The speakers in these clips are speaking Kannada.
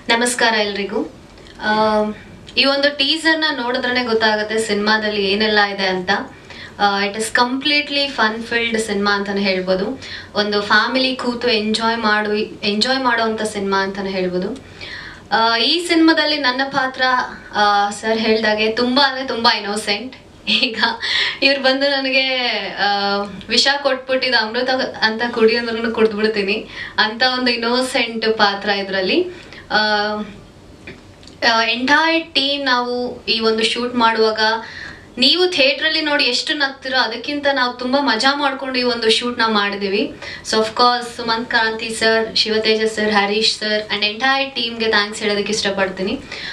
ನಮಸ್ಕಾರ ಎಲ್ರಿಗೂ ಆ, ಈ ಒಂದು ಟೀಸರ್ನ ನೋಡಿದ್ರೆ ಗೊತ್ತಾಗುತ್ತೆ ಸಿನಿಮಾದಲ್ಲಿ ಏನೆಲ್ಲ ಇದೆ ಅಂತ it is completely fun filled ಸಿನಿಮಾ ಅಂತಾನೆ ಹೇಳ್ಬೋದು ಒಂದು ಫ್ಯಾಮಿಲಿ ಕೂತು ಎಂಜಾಯ್ ಮಾಡು ಎಂಜಾಯ್ ಮಾಡುವಂಥ ಸಿನಿಮಾ ಅಂತಾನೆ ಹೇಳ್ಬೋದು ಆ, ಈ ಸಿನಿಮಾದಲ್ಲಿ ನನ್ನ ಪಾತ್ರ ಸರ್ ಹೇಳ್ದಾಗೆ ತುಂಬ ಅಂದರೆ ತುಂಬ ಇನೋಸೆಂಟ್ ಈಗ ಇವ್ರು ಬಂದು ನನಗೆ ಆ, ವಿಷ ಕೊಟ್ಬಿಟ್ಟಿದ್ದು ಅಮೃತ ಅಂತ ಕುಡಿ ಅಂದ್ರೂ ಕುಡಿದ್ಬಿಡ್ತೀನಿ ಅಂತ ಒಂದು ಇನೋಸೆಂಟ್ ಪಾತ್ರ ಇದರಲ್ಲಿ ಎಂಟೈರ್ ಟೀಮ್ ನಾವು ಈ ಒಂದು ಶೂಟ್ ಮಾಡುವಾಗ ನೀವು ಥಿಯೇಟ್ರಲ್ಲಿ ನೋಡಿ ಎಷ್ಟು ನಗ್ತಿರೋ ಅದಕ್ಕಿಂತ ನಾವು ತುಂಬ ಮಜಾ ಮಾಡ್ಕೊಂಡು ಈ ಒಂದು ಶೂಟ್ ನಾವು ಮಾಡಿದ್ದೀವಿ so of course Sumanth Kranti sir Shivateja sir Harish sir and entire ಟೀಮ್ಗೆ ಥ್ಯಾಂಕ್ಸ್ ಹೇಳೋದಕ್ಕೆ ಇಷ್ಟಪಡ್ತೀನಿ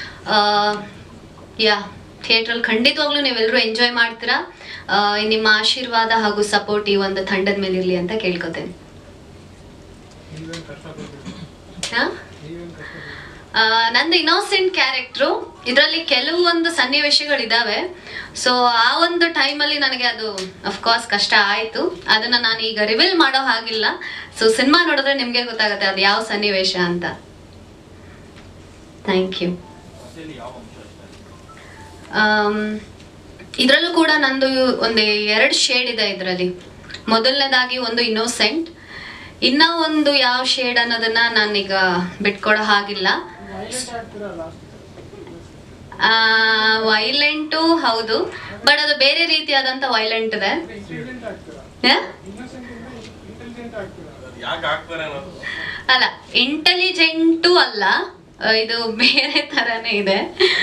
ಯಾ ಥಿಯೇಟ್ರಲ್ಲಿ ಖಂಡಿತವಾಗ್ಲೂ ನೀವೆಲ್ಲರೂ ಎಂಜಾಯ್ ಮಾಡ್ತೀರಾ ಆ, ನಿಮ್ಮ ಆಶೀರ್ವಾದ ಹಾಗೂ ಸಪೋರ್ಟ್ ಈ ಒಂದು ತಂಡದ ಮೇಲೆ ಇರಲಿ ಅಂತ ಕೇಳ್ಕೊತೇನೆ ಹಾಂ ಆ, ನಂದು ಇನೋಸೆಂಟ್ ಕ್ಯಾರೆಕ್ಟ್ರು ಇದರಲ್ಲಿ ಕೆಲವೊಂದು ಸನ್ನಿವೇಶಗಳಿದಾವೆ ಸೊ ಆ ಒಂದು ಟೈಮಲ್ಲಿ ನನಗೆ ಅದು ಅಫ್ಕೋರ್ಸ್ ಕಷ್ಟ ಆಯಿತು ಅದನ್ನು ನಾನು ಈಗ ರಿವೀಲ್ ಮಾಡೋ ಹಾಗಿಲ್ಲ ಸೊ ಸಿನಿಮಾ ನೋಡಿದ್ರೆ ನಿಮಗೆ ಗೊತ್ತಾಗುತ್ತೆ ಅದು ಯಾವ ಸನ್ನಿವೇಶ ಅಂತ ಥ್ಯಾಂಕ್ ಯು ಇದರಲ್ಲೂ ಕೂಡ ನಂದು ಒಂದು ಎರಡು ಶೇಡ್ ಇದೆ ಇದರಲ್ಲಿ ಮೊದಲನೇದಾಗಿ ಒಂದು ಇನೋಸೆಂಟ್ ಇನ್ನ ಒಂದು ಯಾವ ಶೇಡ್ ಅನ್ನೋದನ್ನ ನಾನೀಗ ಬಿಟ್ಕೊಡೋ ಹಾಗಿಲ್ಲ ವೈಲೆಂಟು ಹೌದು ಬಟ್ ಅದು ಬೇರೆ ರೀತಿಯಾದಂತ ವೈಲೆಂಟ್ ಇದೆ ಹ? ಯಾಕೆ ಆಗ್ತಾರೆ ಅನ್ನೋದು ಅಲ್ಲ ಇಂಟೆಲಿಜೆಂಟು ಅಲ್ಲ ಆ, ಇದು ಬೇರೆ ತರನೇ ಇದೆ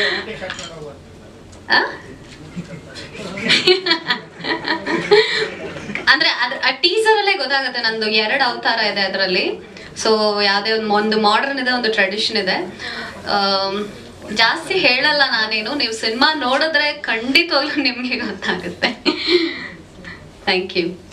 ಆ? ಅಂದ್ರೆ ಅದ್ರ ಆ ಟೀಸರ್ ಅಲ್ಲೇ ಗೊತ್ತಾಗುತ್ತೆ ನಂದು ಎರಡು ಅವತಾರ ಇದೆ ಅದರಲ್ಲಿ ಸೊ ಯಾವುದೇ ಒಂದು ಒಂದು ಮಾಡರ್ನ್ ಇದೆ ಒಂದು ಟ್ರೆಡಿಷನ್ ಇದೆ ಆಮ್, ಜಾಸ್ತಿ ಹೇಳಲ್ಲ ನಾನೇನು ನೀವು ಸಿನಿಮಾ ನೋಡಿದ್ರೆ ಖಂಡಿತವಾಗ್ಲೂ ನಿಮಗೆ ಗೊತ್ತಾಗುತ್ತೆ ಥ್ಯಾಂಕ್ ಯು